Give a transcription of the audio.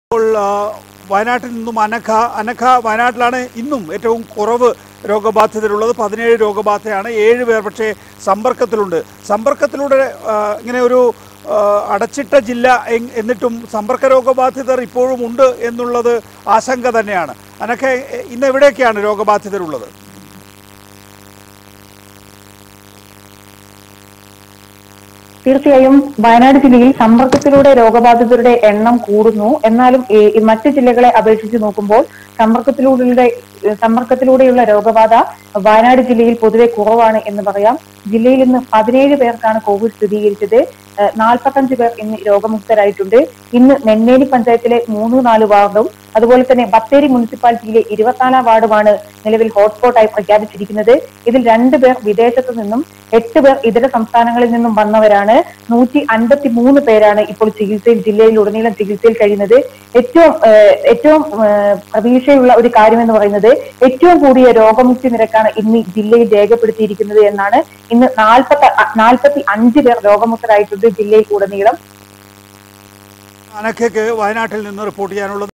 ഇപ്പോൾ ആ, വയനാട്ടിൽ നിന്നും അനഘ അനഘ വയനാട്ടിലാണ് ഇന്നും ഏറ്റവും കുറവ് രോഗബാധിതരുള്ളത് പതിനേഴ് രോഗബാധയാണ് ഏഴ് പേർ പക്ഷേ സമ്പർക്കത്തിലുണ്ട് സമ്പർക്കത്തിലൂടെ ആ, ഇങ്ങനെ ഒരു ആ, അടച്ചിട്ട ജില്ല എങ്- എന്നിട്ടും സമ്പർക്ക രോഗബാധിതർ ഇപ്പോഴും ഉണ്ട് എന്നുള്ളത് ആശങ്ക തന്നെയാണ് അനഘ എ- ഇന്ന് എവിടെയൊക്കെയാണ് രോഗബാധിതരുള്ളത് തീർച്ചയായും വയനാട് ജില്ലയിൽ സമ്പർക്കത്തിലൂടെ രോഗബാധിതരുടെ എണ്ണം കൂടുന്നു എന്നാലും ഏ- ഈ മറ്റ് ജില്ലകളെ അപേക്ഷിച്ച് നോക്കുമ്പോൾ സമ്പർക്കത്തിലൂടെ സമ്പർക്കത്തിലൂടെയുള്ള രോഗബാധ വയനാട് ജില്ലയിൽ പൊതുവെ കുറവാണ് എന്ന് പറയാം ജില്ലയിൽ ഇന്ന് പതിനേഴ് പേർക്കാണ് കോവിഡ് സ്ഥിരീകരിച്ചത് ഏഹ് നാൽപ്പത്തഞ്ച് പേർ ഇന്ന് രോഗമുക്തരായിട്ടുണ്ട് ഇന്ന് നെന്മേനി പഞ്ചായത്തിലെ മൂന്ന് നാല് വാർഡും അതുപോലെ തന്നെ ബത്തേരി മുനിസിപ്പാലിറ്റിയിലെ ഇരുപത്തിനാലാം വാർഡുമാണ് നിലവിൽ ഹോട്ട്സ്പോട്ടായി പ്രഖ്യാപിച്ചിരിക്കുന്നത് ഇതിൽ രണ്ട് പേർ വിദേശത്തു നിന്നും എട്ട് പേർ ഇതര സംസ്ഥാനങ്ങളിൽ നിന്നും വന്നവരാണ് നൂറ്റി അൻപത്തി മൂന്ന് പേരാണ് ഇപ്പോൾ ചികിത്സയിൽ ജില്ലയിൽ ഉടനീളം ചികിത്സയിൽ കഴിയുന്നത് ഏറ്റവും ഏഹ്, ഏറ്റവും ഏഹ്, പ്രതീക്ഷയുള്ള ഒരു കാര്യം എന്ന് പറയുന്നത് ഏറ്റവും കൂടിയ രോഗമുക്തി നിരക്കാണ് ഇന്ന് ജില്ലയിൽ രേഖപ്പെടുത്തിയിരിക്കുന്നത് എന്നാണ് ഇന്ന് നാൽപ്പത്തി നാൽപ്പത്തി അഞ്ച് പേർ രോഗമുക്തരായിട്ടുണ്ട് ജില്ലയിൽ ഉടനീളം അനഘയ്ക്ക് വയനാട്ടിൽ നിന്ന് റിപ്പോർട്ട് ചെയ്യാനുള്ളത്